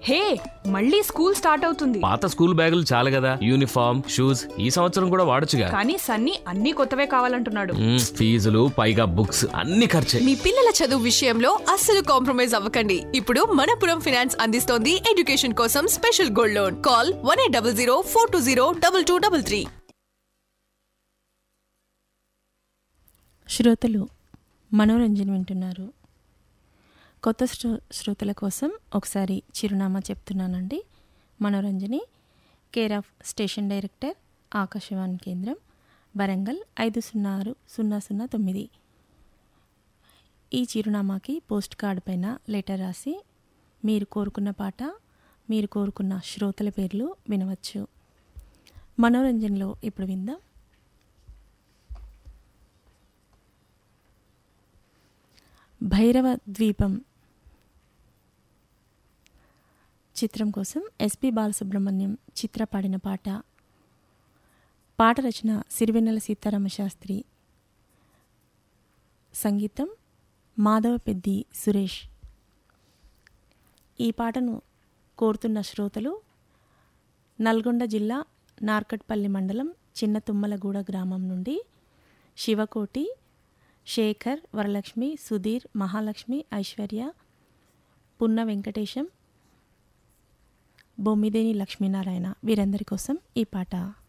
హే మళ్ళీ school start అవుతుంది పాత స్కూల్ బ్యాగులు చాలు కదా యూనిఫామ్ షూస్ ఈ సంవత్సరం కూడా వాడొచ్చుగా కానీ సన్నీ అన్ని కొత్తవే కావాలంటున్నాడు మ్మ్, ఫీజులు పైగా బుక్స్ అన్ని ఖర్చే మీ పిల్లల చదువు విషయంలో అస్సలు కాంప్రమైజ్ అవ్వకండి ఇప్పుడు మనపురం ఫినాన్స్ అందిస్తోంది ఎడ్యుకేషన్ కోసం special gold loan call one eight double zero four two zero double two double three శ్రోతలు మనోరంజన్ వింటున్నారు కొత్త శ్రో శ్రోతల కోసం ఒకసారి చిరునామా చెప్తున్నానండి Manoranjani care of station director Akashvani కేంద్రం వరంగల్ ఐదు సున్నా ఆరు సున్నా సున్నా తొమ్మిది ఈ చిరునామాకి పోస్ట్ కార్డు పైన లెటర్ రాసి మీరు కోరుకున్న పాట మీరు కోరుకున్న శ్రోతల పేర్లు వినవచ్చు మనోరంజన్లో ఇప్పుడు విందాం భైరవ ద్వీపం చిత్రం కోసం ఎస్పి బాలసుబ్రహ్మణ్యం చిత్ర పాడిన పాట పాట రచన సిరివెన్నెల సీతారామ శాస్త్రి సంగీతం మాధవ పెద్ది సురేష్ ఈ పాటను కోరుతున్న శ్రోతలు నల్గొండ జిల్లా నార్కట్పల్లి మండలం చిన్న తుమ్మలగూడ గ్రామం నుండి శివకోటి శేఖర్ వరలక్ష్మి సుధీర్ మహాలక్ష్మి ఐశ్వర్య పున్న వెంకటేశం బొమ్మిదేని లక్ష్మీనారాయణ వీరందరి కోసం ఈ పాట